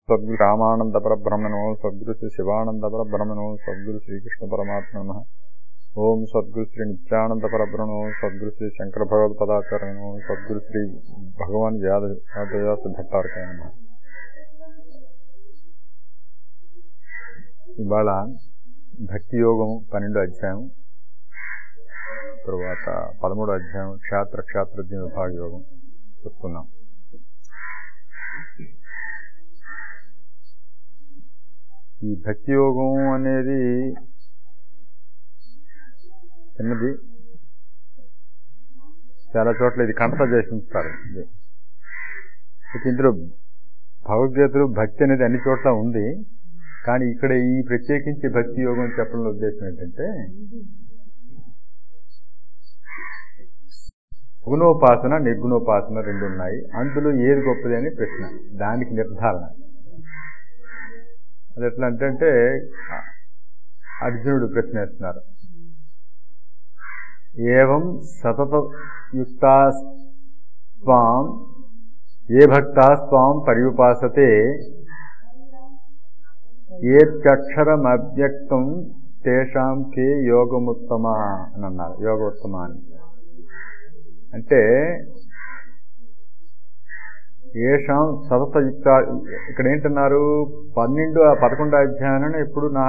సద్గురు రామానంద పరబ్రహ్మణో సద్గురు శ్రీ శివానంద పరబ్రహ్మణో సద్గురు శ్రీకృష్ణ పరమాత్మ నమః ఓం సద్గురు శ్రీ నిత్యానంద పరబ్రహ్మణో సద్గురు శ్రీ శంకర భగవద్ పదాచార్యనో సద్గురు శ్రీ భగవాన్ వ్యాద వ్యాస భట్టారకాయ నమః ఇవాళ భక్తి యోగం పన్నెండో అధ్యాయం తరువాత పదమూడో అధ్యాయం క్షేత్ర క్షేత్రజ్ఞ విభాగ యోగం చెప్తున్నాం ఈ భక్తి యోగం అనేది చిన్నది చాలా చోట్ల ఇది కంట చేసి ఉంచుతారు ఇది అయితే ఇందులో భగవద్గీతలు భక్తి అనేది అన్ని చోట్ల ఉంది కానీ ఇక్కడ ఈ ప్రత్యేకించి భక్తి యోగం చెప్పడంలో ఉద్దేశం ఏంటంటే గుణోపాసన నిర్గుణోపాసన రెండు ఉన్నాయి అందులో ఏది గొప్పది అని ప్రశ్న దానికి నిర్ధారణ అది ఎట్లా అంటే అర్జునుడు ప్రశ్న వేస్తున్నారు ఏవం సతతయుక్తాస్వాం ఏ భక్తా స్వాం పర్యుపాసతే ఏత్యక్షరమవ్యక్తం తేషాం కే యోగముత్తమ అని అన్నారు యోగోత్తమ అని అంటే ఏషాం సతతయుక్త ఇక్కడ ఏంటన్నారు పన్నెండు పదకొండో అధ్యాయాన్ని ఇప్పుడు నా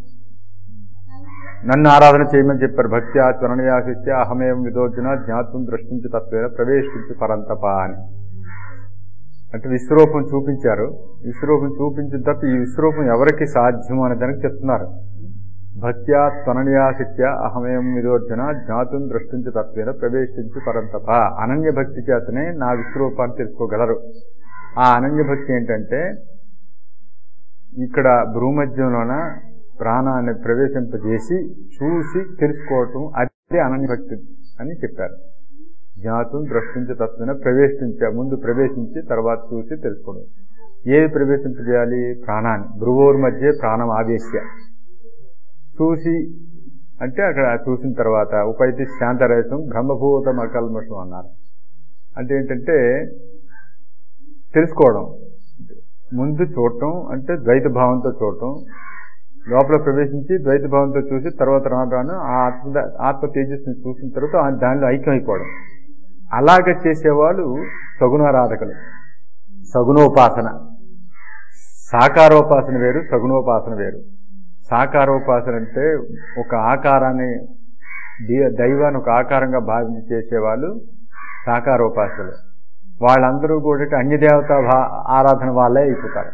నన్ను ఆరాధన చేయమని చెప్పారు భక్త్యా త్వరణయాసిత్య అహమేం విదోర్జున జ్ఞాతం దృష్టించి తత్వేన ప్రవేశించి పరంతప అని అంటే విశ్వరూపం చూపించారు విశ్వరూపం చూపించిన తర్వాత ఈ విశ్వరూపం ఎవరికి సాధ్యం అనే దానికి చెప్తున్నారు భక్త్యా త్వరణయాసిత్య అహమేం విదోర్జన జ్ఞాతం దృష్టించి తత్వేన ప్రవేశించి పరంతప అనన్య భక్తి చేతనే నా విశ్వరూపాన్ని తెలుసుకోగలరు ఆ అనన్య భక్తి ఏంటంటే ఇక్కడ భూమధ్యంలోన ప్రాణాన్ని ప్రవేశింపజేసి చూసి తెలుసుకోవటం అది అనన్య భక్తి అని చెప్పారు జ్ఞాతం దృష్టించి తత్వన ప్రవేశించా ముందు ప్రవేశించి తర్వాత చూసి తెలుసుకోవడం ఏది ప్రవేశింపజేయాలి ప్రాణాన్ని భ్రువోర్ మధ్య ప్రాణం ఆవేశ్య చూసి అంటే అక్కడ చూసిన తర్వాత ఉపైతి శాంతరహితం బ్రహ్మభూతం అకల్మషం అన్నారు అంటే ఏంటంటే తెలుసుకోవడం ముందు చూడటం అంటే ద్వైత భావంతో చూడటం లోపల ప్రవేశించి ద్వైత భావంతో చూసి తర్వాత రాను రాను ఆ ఆత్మ ఆత్మ తేజస్సుని చూసిన తర్వాత దానిలో ఐక్యం అయిపోవడం అలాగ చేసేవాళ్ళు సగుణారాధకులు సగుణోపాసన సాకారోపాసన వేరు సగుణోపాసన వేరు సాకారోపాసన అంటే ఒక ఆకారాన్ని దైవాన్ని ఒక ఆకారంగా భావించి చేసేవాళ్ళు సాకారోపాసనలు వాళ్ళందరూ కూడా అన్యదేవత ఆరాధన వాళ్ళే అయిపోతారు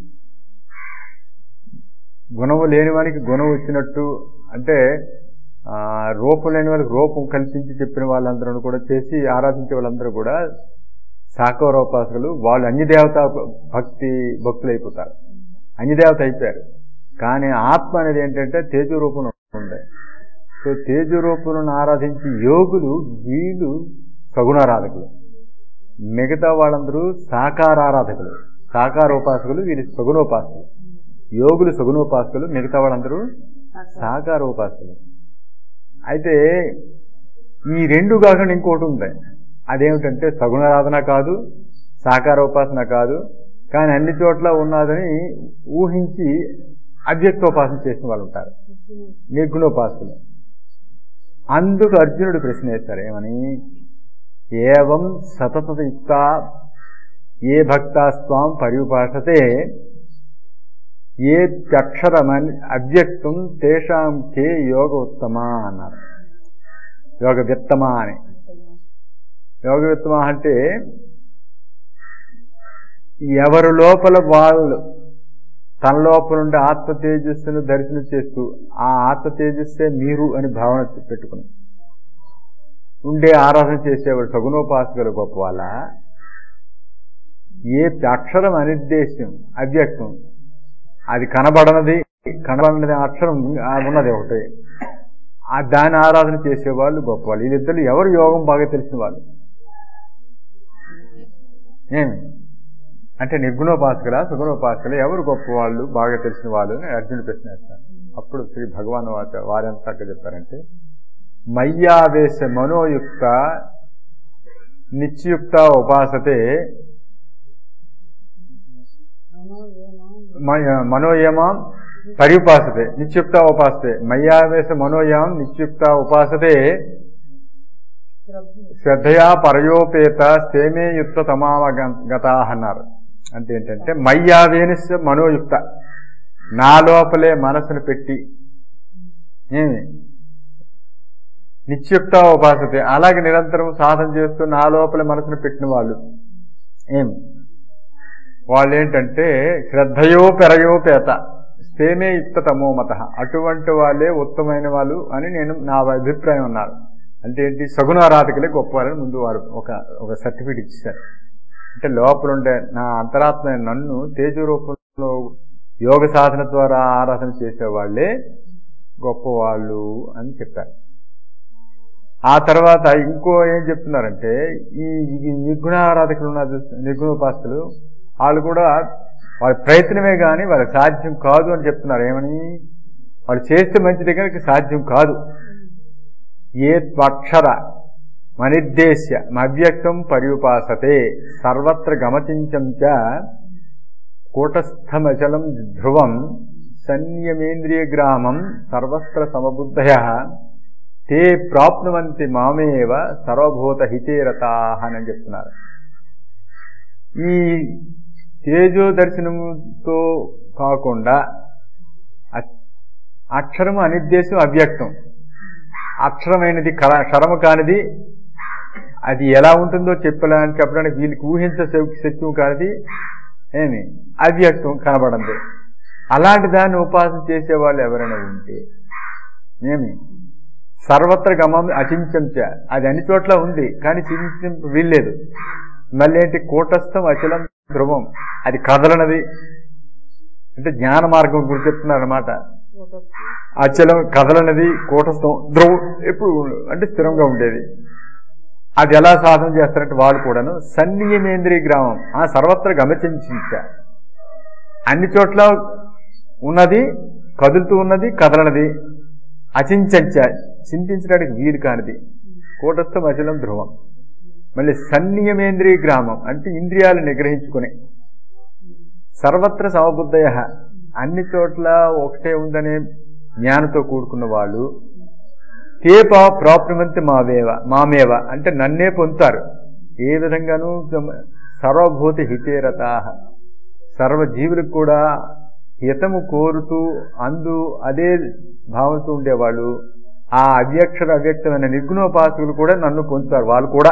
గుణము లేని వానికి గుణం వచ్చినట్టు అంటే రూపం లేని వాళ్ళకి రూపం కల్పించి చెప్పిన వాళ్ళందరూ కూడా చేసి ఆరాధించే వాళ్ళందరూ కూడా సాకారోపాసకులు వాళ్ళు అన్యదేవత భక్తి భక్తులు అయిపోతారు అన్యదేవత అయిపోయారు కానీ ఆత్మ అనేది ఏంటంటే తేజు రూపం ఉండే సో తేజు రూపములను ఆరాధించి యోగులు వీళ్ళు సగుణారాధకులు మిగతా వాళ్ళందరూ సాకారారాధకులు సాకారోపాసకులు వీళ్ళు సగుణోపాసకులు యోగులు సగుణోపాసకులు మిగతా వాళ్ళందరూ సాకారోపాసకులు అయితే ఈ రెండు కాకుండా ఇంకోటి ఉంది అదేమిటంటే సగుణారాధన కాదు సాకారోపాసన కాదు కానీ అన్ని చోట్ల ఉన్నదని ఊహించి అవ్యక్తోపాసన చేసిన వాళ్ళు ఉంటారు నిర్గుణోపాసకులు అందుకు అర్జునుడు ప్రశ్న వేస్తారు ఏమని ఏవం సతతయుక్త ఏ భక్తాస్వాం పర్యుపాసతే ఏ అక్షరమని అవ్యక్తం తేషాం కే యోగ ఉత్తమ అన్నారు యోగ విత్తమ అని యోగ విత్తమ అంటే ఎవరి లోపల వాళ్ళు తన లోపల ఉండే ఆత్మ తేజస్సును దర్శనం చేస్తూ ఆ ఆత్మ తేజస్సే మీరు అని భావన పెట్టుకుని ఉండే ఆరాధన చేసేవాడు సగుణోపాసకులు గొప్ప వాళ్ళ ఏ అక్షరం అనిర్దేశం అవ్యక్తం అది కనబడనది కనబడనది అక్షరం ఉన్నది ఒకటి దాని ఆరాధన చేసేవాళ్ళు గొప్ప వాళ్ళు వీళ్ళిద్దరు ఎవరు యోగం బాగా తెలిసిన వాళ్ళు ఏమి అంటే నిర్గుణోపాసకుల సుగుణోపాసకులు ఎవరు గొప్ప వాళ్ళు బాగా తెలిసిన వాళ్ళు అని అర్జునుడు ప్రశ్న వేస్తారు అప్పుడు శ్రీ భగవాన్ వారెంత చక్కగా చెప్పారంటే మయ్యావేశ మనోయుక్త నిత్యుక్త ఉపాసతే మనో ఏమో మ- మనోయమాం పర్యుపాసతే నిత్యుక్త ఉపాసతే మయ్యావేశ మనోయాం నిత్యుక్త ఉపాసతే శ్రద్ధయా పరయోపేత స్థేమే యుక్త తమామ గతా అన్నారు అంటే ఏంటంటే మయ్యావేనిస్ మనోయుక్త నా లోపలే మనసును పెట్టి ఏమి నిత్యుక్త ఉపాసతే అలాగే నిరంతరం సాధన చేస్తూ నా లోపల మనసును పెట్టిన వాళ్ళు ఏమి వాళ్ళు ఏంటంటే శ్రద్ధయో పెరయోపేత స్థేమే యుక్త తమోమత అటువంటి వాళ్ళే ఉత్తమైన వాళ్ళు అని నేను నా అభిప్రాయం ఉన్నారు అంటే ఏంటి సగుణారాధికలే గొప్పవారని ముందు వారు ఒక ఒక సర్టిఫికేట్ ఇచ్చారు అంటే లోపల ఉండే నా అంతరాత్మ అయిన నన్ను తేజ రూపంలో యోగ సాధన ద్వారా ఆరాధన చేసేవాళ్లే గొప్పవాళ్ళు అని చెప్పారు ఆ తర్వాత ఇంకో ఏం చెప్తున్నారంటే ఈ ఈ నిర్గుణ ఆరాధకులు ఉన్నారు చూస్తే, నిర్గుణోపాసకులు వాళ్ళు కూడా వాళ్ళ ప్రయత్నమే కానీ వాళ్ళకి సాధ్యం కాదు అని చెప్తున్నారు ఏమని వాళ్ళు చేస్తే మంచిది కనుక సాధ్యం కాదు ఏ త్వక్షర మనిర్దేశ్య మవ్యక్తం పర్యుపాసతే సర్వత్ర గమచించం చ కూటస్థమచలం ధ్రువం సంయమేంద్రియ గ్రామం సర్వస్త్ర సమబుద్ధయ తే ప్రాప్నువంతి మామేవ సర్వభూత హితేరతా అని చెప్తున్నారు ఈ తేజో దర్శనముతో కాకుండా అ- అక్షరము అనిర్దేశం అవ్యక్తం అక్షరమైనది కర క్షరము కానిది అది ఎలా ఉంటుందో చెప్పడానికి చెప్పడానికి వీళ్ళకి ఊహించ శక్యం కానిది ఏమి అవ్యక్తం కనబడంది అలాంటి దాన్ని ఉపాసన చేసేవాళ్ళు ఎవరైనా ఉంటే ఏమి సర్వత్ర గమం అచించంచ అది అన్ని చోట్ల ఉంది కానీ చింతింపు వీల్లేదు మళ్ళీ ఏంటి కూటస్థం అచలం ధ్రువం అది కదలనది అంటే జ్ఞాన మార్గం గురించి చెప్తున్నారు అనమాట అచలం కదలనది కూటస్థం ధ్రువం ఎప్పుడు అంటే స్థిరంగా ఉండేది అది ఎలా సాధన చేస్తారంటే వాళ్ళు కూడాను సన్నియమేంద్రియ గ్రామం ఆ సర్వత్ర గమచించ అన్ని చోట్ల ఉన్నది కదులుతూ ఉన్నది కదలనది అచించంచ చింతించడానికి వీలు కానిది కూటస్థం అచలం ధ్రువం మళ్ళీ సన్నియమేంద్రియ గ్రామం అంటే ఇంద్రియాలు నిగ్రహించుకుని సర్వత్ర సమబుద్ధయ అన్ని చోట్ల ఒకటే ఉందనే జ్ఞానంతో కూడుకున్న వాళ్ళు తేప ప్రాప్నువంతి మావేవ మామేవ అంటే నన్నే పొందుతారు ఏ విధంగానూ సమ- సర్వభూతి హితేరతా సర్వ జీవులకు కూడా హితము కోరుతూ అందు అదే భావంతో ఉండేవాళ్ళు ఆ అవ్యక్షర అవ్యక్తమైన నిర్గుణోపాసకులు కూడా నన్ను పొందుతారు వాళ్ళు కూడా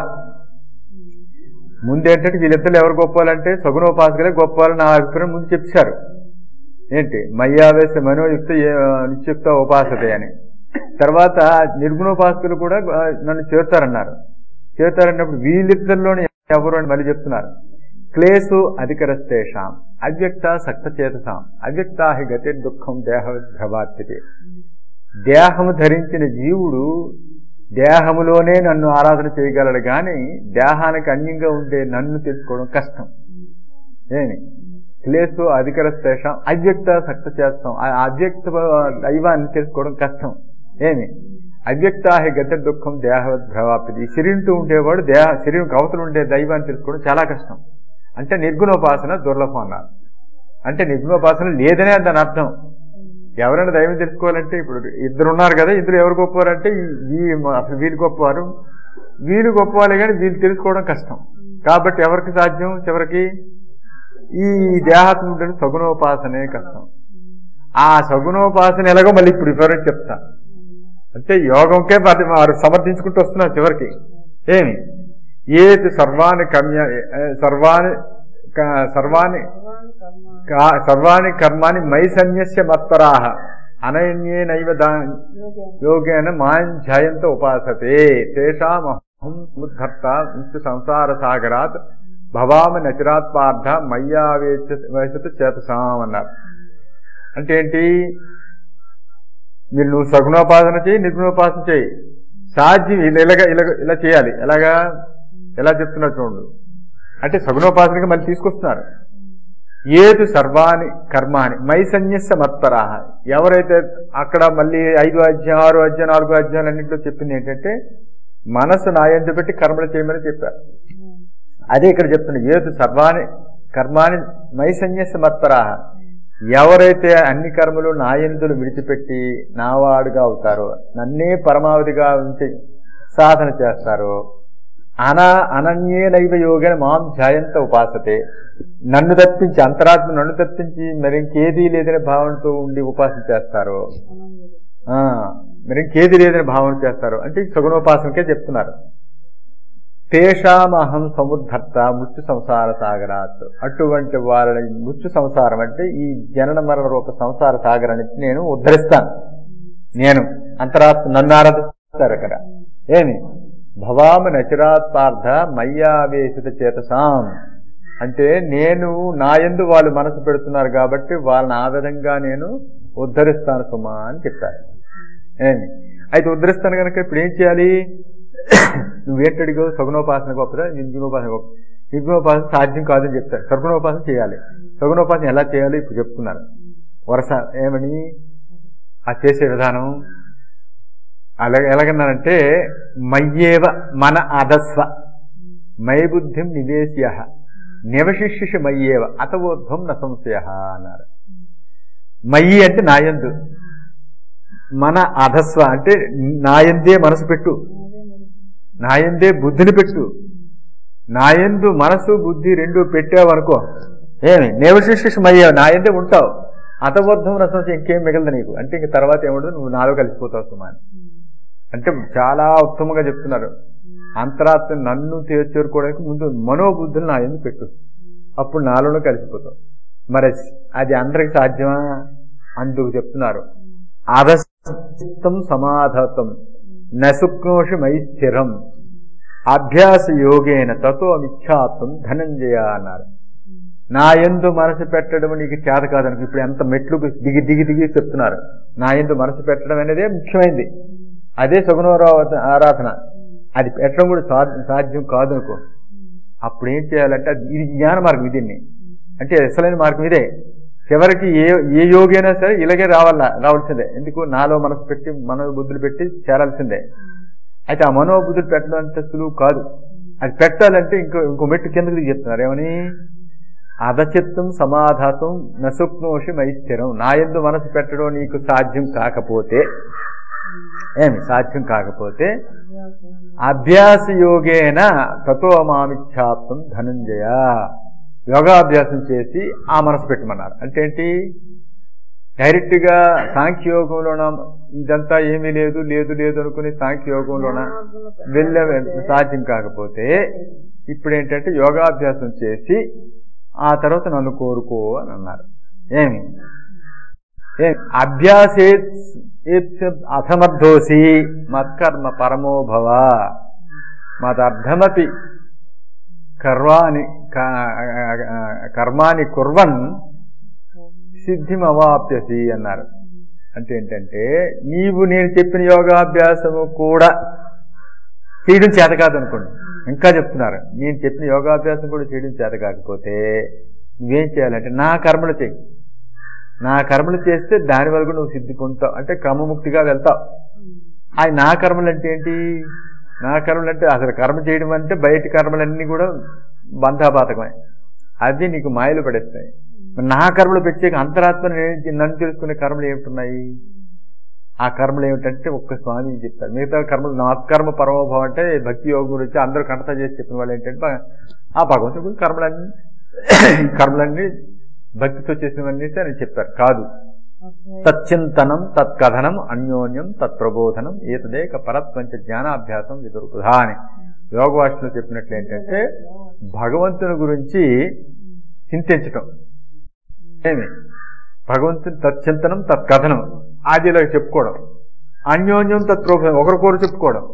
ముందేంటంటే వీళ్ళిద్దరు ఎవరు గొప్పవాలంటే సగుణోపాసకులే గొప్పవాళ్ళు నా అభిప్రాయం ముందు చెప్పారు ఏంటి మయ్యావేశ మనోయుక్త ఏ- నిత్యుక్త ఉపాసతే అని తర్వాత నిర్గుణోపాసకులు కూడా ఆ, నన్ను చేరుతారన్నారు చేరుతారన్నప్పుడు వీళ్ళిద్దరిలోని ఎవరు అని మళ్ళీ చెప్తున్నారు క్లేశు అధికరస్తేషాం అవ్యక్త సక్తచేతసాం అవ్యక్తాహి గతి దుఃఖం దేహ భ్రవాత్యతే దేహము ధరించిన జీవుడు దేహములోనే నన్ను ఆరాధన చేయగలడు కానీ దేహానికి అన్యంగా ఉండే నన్ను తెలుసుకోవడం కష్టం ఏమి క్లేశు అధికర శేషం అవ్యక్త సక్త చేస్తాం ఆ అవ్యక్త దైవాన్ని తెలుసుకోవడం కష్టం ఏమి అవ్యక్తాహి గత దుఃఖం దేహ భ్రవాపిది శరీరంతో ఉండేవాడు దేహ శరీరం కవతలు ఉండే దైవాన్ని తెలుసుకోవడం చాలా కష్టం అంటే నిర్గుణోపాసన దుర్లభం అన్నారు అంటే నిర్గుణోపాసన లేదనే దాని అర్థం ఎవరైనా దైవం తెలుసుకోవాలంటే ఇప్పుడు ఇద్దరు ఉన్నారు కదా ఇద్దరు ఎవరు గొప్పవారంటే ఈ- ఈ అసలు వీళ్ళు గొప్పవారు వీళ్ళు గొప్పవాళ్ళే కానీ వీళ్ళు తెలుసుకోవడం కష్టం కాబట్టి ఎవరికి సాధ్యం చివరికి ఈ దేహాత్ముడు సగుణోపాసనే కష్టం ఆ సగుణోపాసన ఎలాగో మళ్ళీ ఇప్పుడు వివరించి చెప్తా అంటే యోగంకే వారి- వారు సమర్థించుకుంటూ వస్తున్నారు చివరికి ఏమి ఏది సర్వాణి కమ్య ఏ, సర్వాణి క- సర్వాణి కా- సర్వాణి కర్మాణి మై సన్యస్య మత్పరాహ అనన్యేనైవ దా యోగేన మాం ధ్యాయంతో ఉపాసతే తేషామహం ఉద్ధర్త విష్ణు సంసార సాగరాత్ భవామి నచిరాత్ పార్థ మయ్యావేచ వేసత చేతసాం అన్నారు అంటే ఏంటి మీరు నువ్వు సగుణోపాసన చేయి నిర్గుణోపాసన చేయి సాధ్యం ఇలా ఇలాగ ఇలాగ ఇలా చేయాలి ఎలాగా ఎలా చెప్తున్నారు చూడండి అంటే సగుణోపాసనగా మళ్ళీ తీసుకొస్తున్నారు ఏదు సర్వాణి కర్మాని మై సన్యస్య మత్పరాహ ఎవరైతే అక్కడ మళ్ళీ ఐదు అధ్యాయం ఆరు అధ్యాయం నాలుగు అధ్యాయాలు అన్నింటిలో చెప్పింది ఏంటంటే మనసు నాయందు పెట్టి కర్మలు చేయమని చెప్పారు అదే ఇక్కడ చెప్తున్నా ఏదు సర్వాణి కర్మాని మై సన్యస్య మత్పరాహ ఎవరైతే అన్ని కర్మలు నా ఎందులు విడిచిపెట్టి నావాడుగా అవుతారో నన్నే పరమావధిగా ఉంచి సాధన చేస్తారో అన అనన్యేనైవ యోగేన మాం ధ్యాయంత ఉపాసతే నన్ను తప్పించి అంతరాత్మ నన్ను తప్పించి మరి ఇంకేదీ లేదనే భావనతో ఉండి ఉపాసన చేస్తారో ఆ, మరి ఇంకేది లేదని భావన చేస్తారు అంటే ఈ సగుణోపాసనకే చెప్తున్నారు తేషామహం సముద్ధర్త మృత్యు సంసార సాగరాత్ అటువంటి వాళ్ళని మృత్యు సంసారం అంటే ఈ జనన మరణ రూప సంసార సాగరాన్ని నేను ఉద్ధరిస్తాను నేను అంతరాత్మ నన్ను ఆరాధిస్తారు అక్కడ ఏమి భవామ నచిరాత్పార్థ మయ్యావేశిత చేతసాం అంటే నేను నా యందు వాళ్ళు మనసు పెడుతున్నారు కాబట్టి వాళ్ళని ఆ విధంగా నేను ఉద్ధరిస్తాను సుమా అని చెప్పారు ఏమి అయితే ఉద్ధరిస్తాను కనుక ఇప్పుడు ఏం చేయాలి నువ్వేంటడిగో సగుణోపాసన గొప్పదా నిర్గుణోపాసన గొప్ప నిర్గుణోపాసన సాధ్యం కాదని చెప్తారు సగుణోపాసన చేయాలి సగుణోపాసన ఎలా చేయాలి ఇప్పుడు చెప్తున్నారు వరుస ఏమని ఆ చేసే విధానం అలా ఎలాగన్నారంటే మయ్యేవ మన అధస్వ మై బుద్ధిం నివేశ్య నివశిష్యష మయ్యేవ అతవోధ్వం న సంశయ అన్నారు మయ్యి అంటే నాయందు మన అధస్వ అంటే నాయందే మనసు పెట్టు నాయందే బుద్ధిని పెట్టు నాయందు మనసు బుద్ధి రెండు పెట్టావనుకో ఏమి నివశిష్యమయ్యా నాయందే ఉంటావు అతబద్ధం రసం ఇంకేం మిగలదు నీకు అంటే ఇంక తర్వాత ఏముండదు నువ్వు నాలో కలిసిపోతావు సుమా అని అంటే చాలా ఉత్తమంగా చెప్తున్నారు అంతరాత్మ నన్ను చే- చేరుకోవడానికి ముందు మనోబుద్ధులు నా ఎందుకు పెట్టు అప్పుడు నాలోనే కలిసిపోతావు మరి అది అందరికి సాధ్యమా అందుకు చెప్తున్నారు అధస్థం సమాధతం నసుక్నోషమై స్థిరం అభ్యాస యోగేన తతో మిథ్యాత్వం ధనంజయ అన్నారు నా ఎందు మనసు పెట్టడం నీకు చేత కాదనుకో ఇప్పుడు ఎంత మెట్లు దిగి దిగి దిగి చెప్తున్నారు నా ఎందు మనసు పెట్టడం అనేదే ముఖ్యమైనది అదే సుగుణవరావ ఆరాధన అది పెట్టడం కూడా సా- సాధ్యం కాదనుకో అప్పుడు ఏం చేయాలంటే అది ఇది జ్ఞాన మార్గం దీన్ని అంటే అసలైన మార్గం ఇదే చివరికి ఏ ఏ యోగి అయినా సరే ఇలాగే రావాల రావాల్సిందే ఎందుకు నాలో మనసు పెట్టి మనో బుద్ధులు పెట్టి చేరాల్సిందే అయితే ఆ మనోబుద్ధులు పెట్టడం అంత సులువు కాదు అది పెట్టాలంటే ఇంకో ఇంకో మెట్టు కిందకి దిగి చెప్తున్నారు ఏమని అధచిత్తం సమాధాతం నసుక్నోషి మైస్థిరం నా ఎందు మనసు పెట్టడం నీకు సాధ్యం కాకపోతే ఏమి సాధ్యం కాకపోతే అభ్యాస యోగేన తతో మామిచ్ఛాత్వం ధనంజయ యోగాభ్యాసం చేసి ఆ మనసు పెట్టమన్నారు అంటే ఏంటి డైరెక్ట్ గా సాంఖ్యయోగంలోన ఇదంతా ఏమీ లేదు లేదు లేదు అనుకుని సాంఖ్యయోగంలోన వెళ్ళే సాధ్యం కాకపోతే ఇప్పుడు ఏంటంటే యోగాభ్యాసం చేసి ఆ తర్వాత నన్ను కోరుకో అని అన్నారు ఏమి ఏం అభ్యాసే అసమర్థోసి మత్కర్మ పరమోభవ మదర్థమపి కర్వాణి క- కర్మాని కుర్వన్ సిద్ధిమవాప్యసి అన్నారు అంటే ఏంటంటే నీవు నేను చెప్పిన యోగాభ్యాసము కూడా చేయడం చేత కాదనుకోండి ఇంకా చెప్తున్నారు నేను చెప్పిన యోగాభ్యాసం కూడా చేయడం చేత కాకపోతే నువ్వేం చేయాలంటే నా కర్మలు చెయ్యి నా కర్మలు చేస్తే దాని వల్ల కూడా నువ్వు సిద్ధి పొందుతావు అంటే క్రమముక్తిగా వెళ్తావు ఆ నా కర్మలు అంటే ఏంటి నా కర్మలు అంటే అసలు కర్మ చేయడం అంటే బయటి కర్మలన్నీ కూడా బంధాపాతకమే అది నీకు మాయలు పడేస్తాయి మరి నా కర్మలు పెట్టే అంతరాత్మ నన్ను తెలుసుకునే కర్మలు ఏమిటున్నాయి ఆ కర్మలు ఏమిటంటే ఒక్క స్వామి చెప్తారు మిగతా కర్మలు నాత్కర్మ పరమోభవం అంటే భక్తి యోగం గురించి అందరూ కనత చేసి చెప్పిన వాళ్ళు ఏంటంటే ఆ భగవంతుడు గురించి కర్మలన్నీ ఈ కర్మలన్నీ భక్తితో చేసినవన్నీ అని చెప్పారు కాదు తచ్చింతనం తత్కథనం అన్యోన్యం తత్ప్రబోధనం ఏతదేక పరత్వంచ జ్ఞానాభ్యాసం విదుర్బుధా అని యోగ భాషలో చెప్పినట్లు ఏంటంటే భగవంతుని గురించి చింతించటం ఏమి భగవంతుని తచ్చింతనం తత్కథనం ఆదిలో చెప్పుకోవడం అన్యోన్యం తత్ప్రబోధనం ఒకరికొకరు చెప్పుకోవడం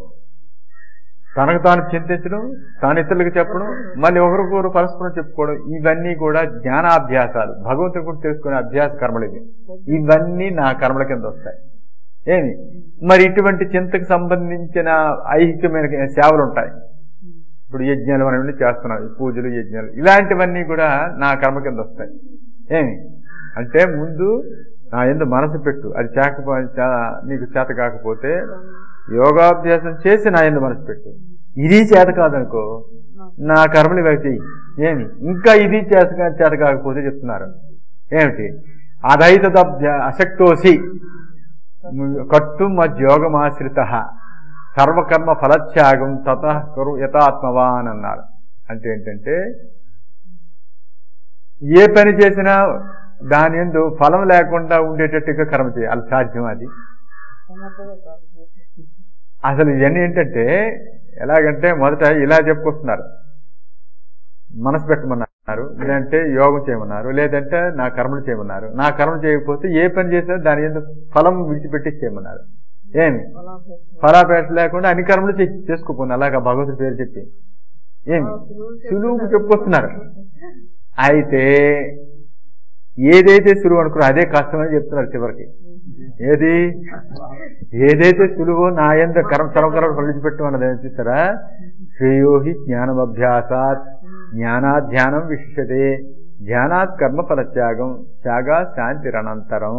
తనకు తాను చింతించడం తాను ఇతరులకు చెప్పడం మళ్ళీ ఒకరికొకరు పరస్పరం చెప్పుకోవడం ఇవన్నీ కూడా జ్ఞానాభ్యాసాలు భగవంతుని గురించి తెలుసుకునే అభ్యాస కర్మలు ఇవి ఇవన్నీ నా కర్మల కింద వస్తాయి ఏమి మరి ఇటువంటి చింతకు సంబంధించిన ఐహికమైన సేవలు ఉంటాయి ఇప్పుడు యజ్ఞాలు మనం చేస్తున్నాం ఈ పూజలు యజ్ఞాలు ఇలాంటివన్నీ కూడా నా కర్మ కింద వస్తాయి ఏమి అంటే ముందు నా ఎందు మనసు పెట్టు అది చేకపో చా- నీకు చేత కాకపోతే యోగాభ్యాసం చేసి నా ఎందు మనసు పెట్టు ఇది చేత కాదనుకో నా కర్మలు ఇవి చెయ్యి ఏమి ఇంకా ఇది చేత కా- చేత కాకపోతే చెప్తున్నారు ఏమిటి అదైతదభ్య అశక్తోసి కట్టు మధ్యోగమాశ్రిత సర్వకర్మ ఫలత్యాగం తత కరు యథాత్మవాన్ అన్నాడు అంటే ఏంటంటే ఏ పని చేసినా దాని ఎందు ఫలం లేకుండా ఉండేటట్టుగా కర్మ చేయాలి సాధ్యం అది అసలు ఇవన్నీ ఏంటంటే ఎలాగంటే మొదట ఇలా చెప్పుకొస్తున్నారు మనసు పెట్టమన్నారు లేదంటే యోగం చేయమన్నారు లేదంటే నా కర్మలు చేయమన్నారు నా కర్మ చేయకపోతే ఏ పని చేసినా దాని ఎందుకు ఫలం విడిచిపెట్టి చేయమన్నారు ఏమి ఫలాపేట లేకుండా అన్ని కర్మలు చే- చేసుకోపోను అలాగా భగవంతుడి పేరు చెప్పి ఏమి సులువు చెప్పుకొస్తున్నారు అయితే ఏదైతే సులువు అనుకున్నా అదే కష్టమని చెప్తున్నారు చివరికి ఏది ఏదైతే సులువో నా ఎంత కర్మ సర్వకర్మ విడిచిపెట్టమన్నది చూస్తారా శ్రేయోహి జ్ఞానమభ్యాసాత్ జ్ఞానాత్ ధ్యానం విశిషతే ధ్యానాత్ కర్మ ఫలత్యాగం త్యాగా శాంతి అనంతరం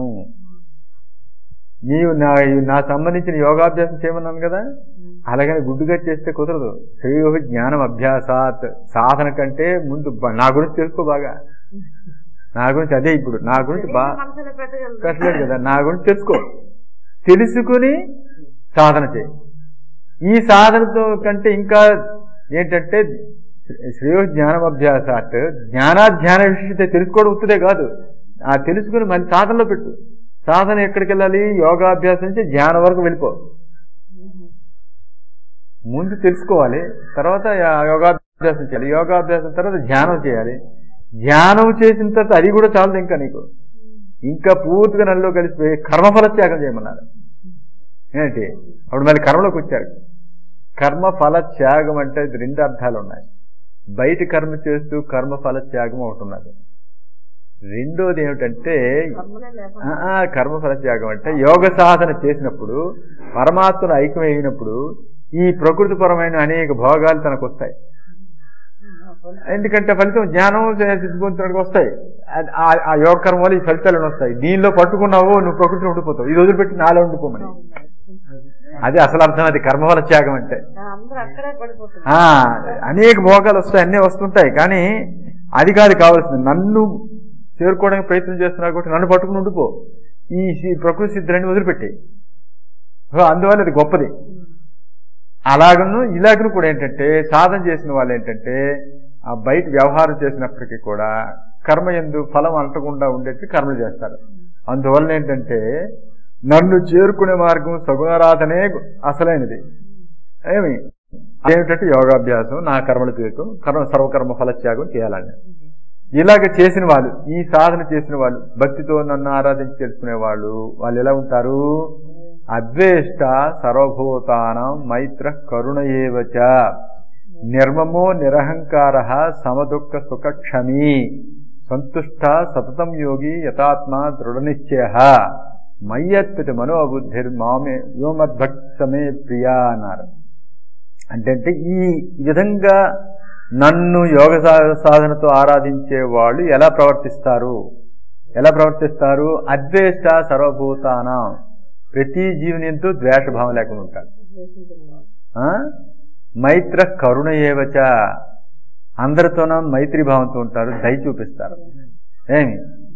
నీవు నా నా సంబంధించిన యోగాభ్యాసం చేయమన్నాను కదా అలాగని గుడ్డుగా చేస్తే కుదరదు శ్రేయోహి జ్ఞానం అభ్యాసాత్ సాధన కంటే ముందు బ- నా గురించి తెలుసుకో బాగా నా గురించి అదే ఇప్పుడు నా గురించి బాగా మనసులో పెట్టగలరు పెట్టలేదు కదా నా గురించి తెలుసుకో తెలుసుకుని సాధన చేయి ఈ సాధనతో కంటే ఇంకా ఏంటంటే శ్రేయో జ్ఞానం అభ్యాసాట్ జ్ఞానాధ్యాన విషయత తెలుసుకోవడం ఉత్తదే కాదు ఆ తెలుసుకుని మళ్ళీ సాధనలో పెట్టు సాధన ఎక్కడికి వెళ్ళాలి యోగాభ్యాసం నుంచి ధ్యానం వరకు వెళ్ళిపో ముందు తెలుసుకోవాలి తర్వాత యా- యోగాభ్యాసం చేయాలి యోగాభ్యాసం తర్వాత ధ్యానం చేయాలి ధ్యానం చేసిన తర్వాత అది కూడా చాలదు ఇంకా నీకు ఇంకా పూర్తిగా నల్లో కలిసిపోయి కర్మఫల త్యాగం చేయమన్నారు ఏంటి అప్పుడు మళ్ళీ కర్మలోకి వచ్చారు కర్మఫల త్యాగం అంటే ఇది రెండు అర్థాలు ఉన్నాయి బయట కర్మ చేస్తూ కర్మఫల త్యాగం ఒకటి ఉన్నది రెండోది ఏమిటంటే కర్మలే లేకుండా ఆ, ఆ, కర్మఫల త్యాగం అంటే యోగ సాధన చేసినప్పుడు పరమాత్మను ఐక్యమైనప్పుడు ఈ ప్రకృతిపరమైన అనేక భోగాలు తనకు వస్తాయి ఎందుకంటే ఫలితం జ్ఞానం సిద్ధించడానికి వస్తాయి అది- ఆ- ఆ యోగ కర్మ వల్ల ఈ ఫలితాలు వస్తాయి దీనిలో పట్టుకున్నావు నువ్వు ప్రకృతిలో ఉండిపోతావు ఇది వదిలిపెట్టి నాలో ఉండిపోమని అది అసలు అర్థం అది కర్మఫల త్యాగం అంటే అందరూ అక్కడే పడిపోతుంది ఆ అనేక భోగాలు వస్తాయి అన్నీ వస్తుంటాయి కానీ అది కాదు కావాల్సింది నన్ను చేరుకోవడానికి ప్రయత్నం చేస్తున్నా కాబట్టి నన్ను పట్టుకుని ఉండిపో ఈ సి- ప్రకృతి సిద్ధులన్నీ వదిలిపెట్టి అందువల్ల అది గొప్పది అలాగను ఇలాగను కూడా ఏంటంటే సాధన చేసిన వాళ్ళు ఏంటంటే ఆ బయట వ్యవహారం చేసినప్పటికీ కూడా కర్మ ఎందు ఫలం అంటకుండా ఉండేట్టు కర్మలు చేస్తారు అందువల్ల ఏంటంటే నన్ను చేరుకునే మార్గం సగుణారాధనే అసలైనది ఏమి ఏమిటంటే యోగాభ్యాసం నా కర్మలు చేయటం కర్మ సర్వకర్మ ఫలత్యాగం చేయాలని ఇలాగ చేసిన వాళ్ళు ఈ సాధన చేసిన వాళ్ళు భక్తితో నన్ను ఆరాధించి తెలుసుకునే వాళ్ళు వాళ్ళు ఎలా ఉంటారు అద్వేష్ట సర్వభూతానం మైత్ర కరుణ ఏవచ నిర్మమో నిరహంకార సమదుఃఖ సుఖ క్షమీ సంతుష్ట సతతం యోగి యథాత్మ దృఢ నిశ్చయ మయ్యత్పిత మనోబుద్ధిర్ మామే యోమద్భక్తమే ప్రియా అన్నారు అంటే ఈ విధంగా నన్ను యోగ సా- సాధనతో ఆరాధించే వాళ్ళు ఎలా ప్రవర్తిస్తారు ఎలా ప్రవర్తిస్తారు అద్వేష్ట సర్వభూతానం ప్రతి జీవుని ఎంతో ద్వేషభావం లేకుండా ఉంటారు ఆ? మైత్ర కరుణ ఏవచ అందరితోన మైత్రి భావంతో ఉంటారు దయ చూపిస్తారు ఏమి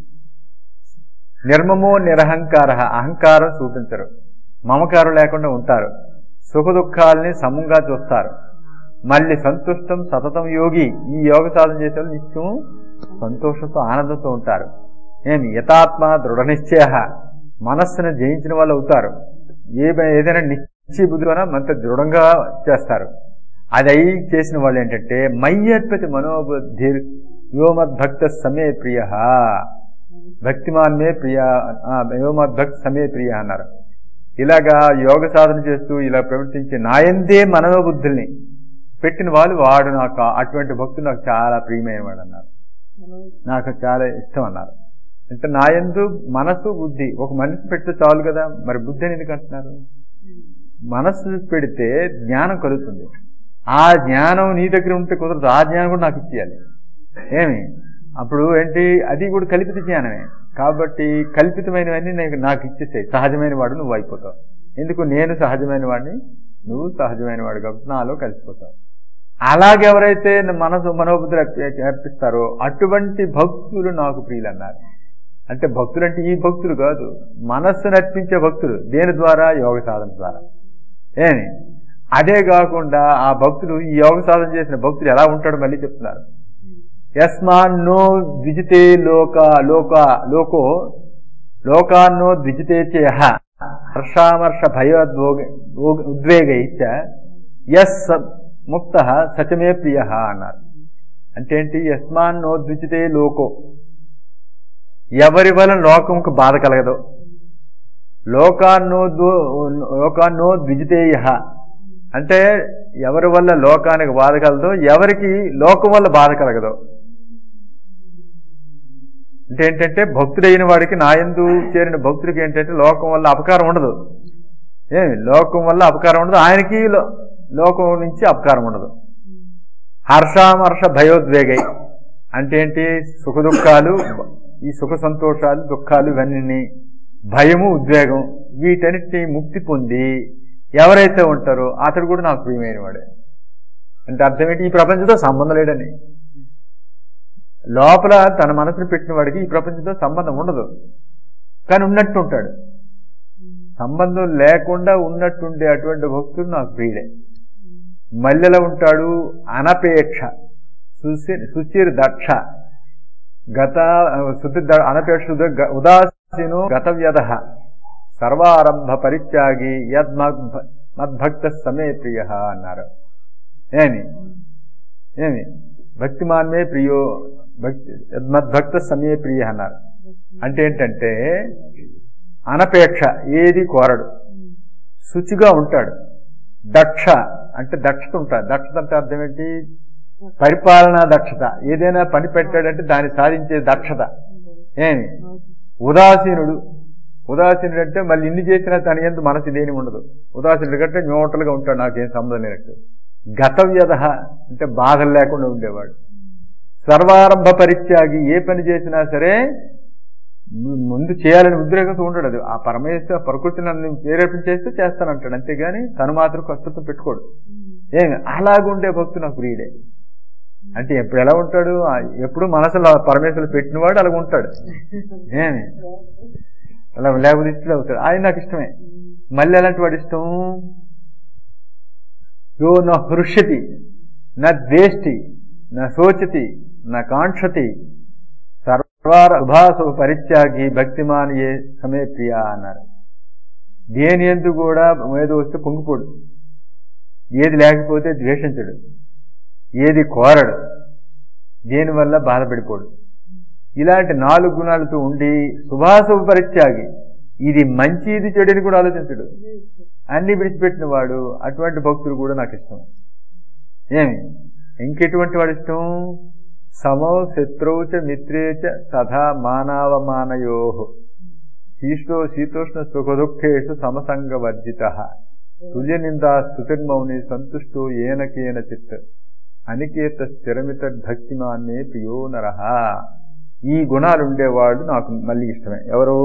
నిర్మమో నిరహంకార అహంకారం చూపించరు మమకారం లేకుండా ఉంటారు సుఖ దుఃఖాలని సమంగా చూస్తారు మళ్ళీ సంతుష్టం సతతం యోగి ఈ యోగ సాధన చేసే వాళ్ళు నిత్యం సంతోషంతో ఆనందంతో ఉంటారు ఏమి యథాత్మ దృఢ నిశ్చయ మనస్సును జయించిన వాళ్ళు అవుతారు ఏ ఏదైనా నిశ్చయ బుద్ధిలోన మంత దృఢంగా చేస్తారు అది అయి చేసిన వాళ్ళు ఏంటంటే మయ్యత్పతి మనోబుద్ధి యోమద్భక్త సమే ప్రియ భక్తిమాన్మే ప్రియ ఆ, యోమద్భక్త సమే ప్రియ అన్నారు ఇలాగా యోగ సాధన చేస్తూ ఇలా ప్రవర్తించి నాయందే మనోబుద్ధుల్ని పెట్టిన వాళ్ళు వాడు నాకు అటువంటి భక్తుడు నాకు చాలా ప్రియమైన వాడు అన్నారు నాకు చాలా ఇష్టం అన్నారు అంటే నాయందు మనసు బుద్ధి ఒక మనిషి పెడితే చాలు కదా మరి బుద్ధి అని ఎందుకు అంటున్నారు మనస్సు పెడితే జ్ఞానం కలుగుతుంది ఆ జ్ఞానం నీ దగ్గర ఉంటే కుదరదు ఆ జ్ఞానం కూడా నాకు ఇచ్చేయాలి ఏమి అప్పుడు ఏంటి అది కూడా కల్పిత జ్ఞానమే కాబట్టి కల్పితమైనవన్నీ నాకు నాకు ఇచ్చేసాయి సహజమైన వాడు నువ్వు అయిపోతావు ఎందుకు నేను సహజమైన వాడిని నువ్వు సహజమైన వాడు కాబట్టి నాలో కలిసిపోతావు అలాగెవరైతే మనసు మనోబుద్ధులు అర్పి- అర్పిస్తారో అటువంటి భక్తులు నాకు ప్రియులు అన్నారు అంటే భక్తులు అంటే ఈ భక్తులు కాదు మనస్సు నర్పించే భక్తులు దేని ద్వారా యోగ సాధన ద్వారా ఏమి అదే కాకుండా ఆ భక్తులు ఈ యోగ సాధన చేసిన భక్తులు ఎలా ఉంటాడో మళ్ళీ చెప్తున్నారు యస్మాన్నో ద్విజితే లోక లోక లోకో లోకాన్నో ద్విజితే చేహ హర్షామర్ష భయోద్వోగ ఉద్వేగై యస్ ముక్త సచమే ప్రియ అన్నారు అంటే ఏంటి యస్మాన్నో ద్విజితే లోకో ఎవరి వలన లోకంకు బాధ కలగదు లోకాన్నో లోకాన్నో ద్విజితేయ అంటే ఎవరి వల్ల లోకానికి బాధ కలదో ఎవరికి లోకం వల్ల బాధ కలగదు అంటే ఏంటంటే భక్తుడైన వాడికి నాయందు చేరిన భక్తుడికి ఏంటంటే లోకం వల్ల అపకారం ఉండదు ఏమి లోకం వల్ల అపకారం ఉండదు ఆయనకి లో- లోకం నుంచి అపకారం ఉండదు హర్షామర్ష భయోద్వేగై అంటే ఏంటి సుఖ దుఃఖాలు ఈ సుఖ సంతోషాలు దుఃఖాలు ఇవన్నీ భయము ఉద్వేగం వీటన్నిటిని ముక్తి పొంది ఎవరైతే ఉంటారో అతడు కూడా నాకు ప్రియమైన వాడే అంటే అర్థం ఏంటి ఈ ప్రపంచంతో సంబంధం లేడని లోపల తన మనసును పెట్టిన వాడికి ఈ ప్రపంచంతో సంబంధం ఉండదు కానీ ఉన్నట్టు ఉంటాడు సంబంధం లేకుండా ఉన్నట్టుండే అటువంటి భక్తుడు నాకు ప్రియుడే మల్లెల ఉంటాడు అనపేక్ష సుచి సుచిర్ దక్ష గత శుద్ధి ద- అనపేక్ష శుద్ధ గ- ఉదాసీనో గత వ్యధ సర్వారంభ పరిత్యాగి యద్ మద్భ- మద్భక్త సమే ప్రియ అన్నారు ఏమి ఏమి భక్తిమాన్మే ప్రియో భక్తి యద్ మద్భక్త సమే ప్రియ అన్నారు అంటే ఏంటంటే అనపేక్ష ఏది కోరడు శుచిగా ఉంటాడు దక్ష అంటే దక్షత ఉంటాడు దక్షత అంటే అర్థం ఏంటి పరిపాలనా దక్షత ఏదైనా పని పెట్టాడంటే దాన్ని సాధించే దక్షత ఏమి ఉదాసీనుడు ఉదాసీనుడు అంటే మళ్ళీ ఇన్ని చేసినా తన ఎందు మనసు దేని ఉండదు ఉదాసీనుడు కంటే న్యూట్రల్గా ఉంటాడు నాకేం సంబంధం లేనట్టు గతవ్యధ అంటే బాధలు లేకుండా ఉండేవాడు సర్వారంభ పరిత్యాగి ఏ పని చేసినా సరే ము- ముందు చేయాలని ఉద్రేకంతో ఉండడు అది ఆ పరమేశ్వర ప్రకృతి నన్ను ప్రేరేపణ చేస్తే చేస్తానంటాడు అంతేగాని తను మాత్రం కష్టతో పెట్టుకోడు ఏమి అలాగుండే భక్తు నాకు ప్రియుడే అంటే ఎప్పుడు ఎలా ఉంటాడు ఆ ఎప్పుడు మనసులో పరమేశ్వరుడు పెట్టినవాడు అలాగ ఉంటాడు ఏమి అలా లేకపోతే ఇష్టం అవుతాడు ఆయన నాకు ఇష్టమే మళ్ళీ ఎలాంటి వాడు ఇష్టం యో న హృష్యతి న ద్వేష్టి న శోచతి న కాంక్షతి సర్వార శుభాశుభ పరిత్యాగి భక్తిమాన్ ఏ సమే ప్రియ అన్నారు దేని ఎందు కూడా ఏదో వస్తే పొంగిపోడు ఏది లేకపోతే ద్వేషించడు ఏది కోరడు దేనివల్ల బాధపడిపోడు ఇలాంటి నాలుగు గుణాలతో ఉండి శుభాశుభ పరిత్యాగి ఇది మంచి ఇది చెడుని కూడా ఆలోచించడు అన్ని విడిచిపెట్టిన వాడు అటువంటి భక్తుడు కూడా నాకు ఇష్టం ఏమి ఇంకెటువంటి వాడు ఇష్టం సమో శత్రువు చ మిత్రే చ తథా మానవమానయో శీష్టో శీతోష్ణ సుఖ దుఃఖేషు సమసంగ వర్జిత తుల్య నిందా స్థుతిర్మౌని సంతుష్టో ఏనకేన చిత్ అనికేత స్థిరమిత భక్తిమాన్నే ప్రియో నరహ ఈ గుణాలు ఉండేవాడు నాకు మళ్ళీ ఇష్టమే ఎవరు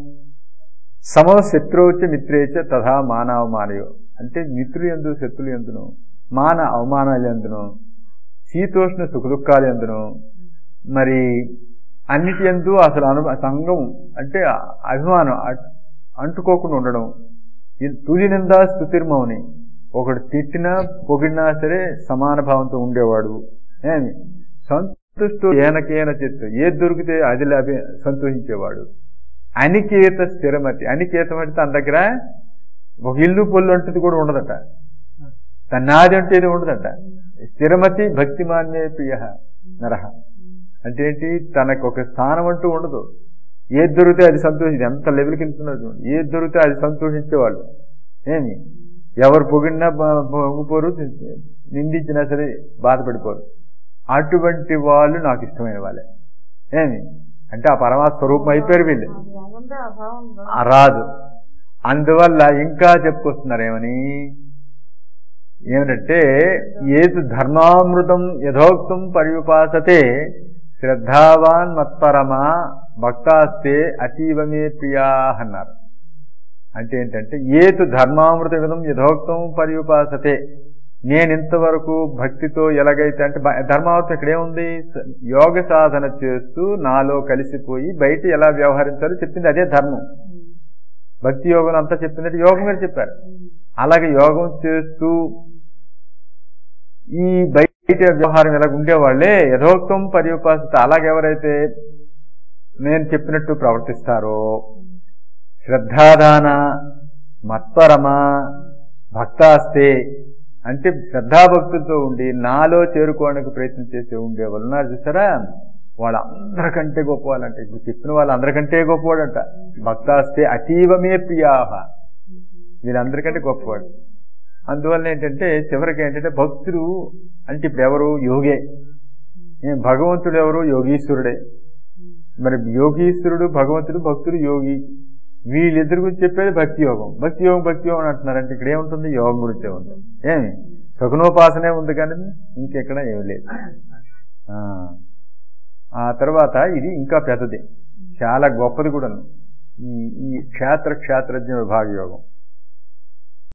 సమో శత్రువుచ మిత్రేచ తథా మానవమానయో అంటే మిత్రులు ఎందు శత్రులు ఎందును మాన అవమానాలు ఎందును శీతోష్ణ సుఖ దుఃఖాలు ఎందును మరి అన్నిటి ఎందు అసలు అను సంఘం అంటే అభిమానం అ- అంటుకోకుండా ఉండడం ఈ తులి నిందా స్థుతిర్మౌని ఒకడు తిట్టినా పొగిడినా సరే సమాన భావంతో ఉండేవాడు ఏమి సంతుష్టు ఏనకేన చిత్తు ఏది దొరికితే అది లాభి సంతోషించేవాడు అనికేత స్థిరమతి అనికేతం అంటే తన దగ్గర ఒక ఇల్లు పొల్లు అంటది కూడా ఉండదట తన నాది అంటే ఇది ఉండదట స్థిరమతి భక్తిమాన్యే ప్రియ నరహ అంటే ఏంటి తనకు ఒక స్థానం అంటూ ఉండదు ఏది దొరికితే అది సంతోషించి ఎంత లెవెల్కి వెళ్తున్నారు చూడండి ఏది దొరికితే అది సంతోషించేవాళ్ళు ఏమి ఎవరు పొగిడినా బ- పొంగిపోరు నిందించినా సరే బాధపడిపోరు అటువంటి వాళ్ళు నాకు ఇష్టమైన వాళ్ళే ఏమి అంటే ఆ పరమాత్మ స్వరూపం అయిపోయారు వీళ్ళు ఉందా ఆ భావం ఉందా? ఆ రాదు అందువల్ల ఇంకా చెప్పుకొస్తున్నారు ఏమని ఏమిటంటే ఏది ధర్మామృతం యథోక్తం పర్యుపాసతే శ్రద్ధావాన్ మత్పరమా భక్తాస్తే అతీవమే ప్రియా అన్నారు అంటే ఏంటంటే ఏతు ధర్మామృత విధం యథోక్తం పర్యుపాసతే నేను ఇంతవరకు భక్తితో ఎలాగైతే అంటే బ- ధర్మావతం ఇక్కడ ఏముంది స- యోగ సాధన చేస్తూ నాలో కలిసిపోయి బయట ఎలా వ్యవహరించాలో చెప్పింది అదే ధర్మం భక్తి యోగం అంతా చెప్పింది అంటే యోగం గారు చెప్పారు అలాగే యోగం చేస్తూ ఈ బయట వ్యవహారం ఇలా ఉండేవాళ్లే యథోక్తం పర్యుపాసిత అలాగెవరైతే నేను చెప్పినట్టు ప్రవర్తిస్తారో శ్రద్ధాదాన మత్పరమ భక్తాస్తే అంటే శ్రద్ధాభక్తులతో ఉండి నాలో చేరుకోవడానికి ప్రయత్నం చేసే ఉండే వాళ్ళు ఉన్నారు చూసారా వాళ్ళందరికంటే గొప్ప వాళ్ళంట ఇప్పుడు చెప్పిన వాళ్ళందరికంటే గొప్పవాడంట భక్తాస్తే అతీవమే ప్రియాహ వీళ్ళందరికంటే గొప్పవాడు అందువల్ల ఏంటంటే చివరికి ఏంటంటే భక్తుడు అంటే ఇప్పుడు ఎవరు యోగే ఏం భగవంతుడు ఎవరు యోగీశ్వరుడే మరి యోగీశ్వరుడు భగవంతుడు భక్తుడు యోగి వీళ్ళిద్దరి గురించి చెప్పేది భక్తి యోగం భక్తి యోగం భక్తి యోగం అంటున్నారంటే ఇక్కడ ఏముంటుంది యోగం గురించే ఉంది ఏమి సగుణోపాసనే ఉంది కానీ ఇంకెక్కడ ఏమి లేదు ఆ, ఆ తర్వాత ఇది ఇంకా పెద్దది చాలా గొప్పది కూడా ఈ ఈ క్షేత్ర క్షేత్రజ్ఞ విభాగ యోగం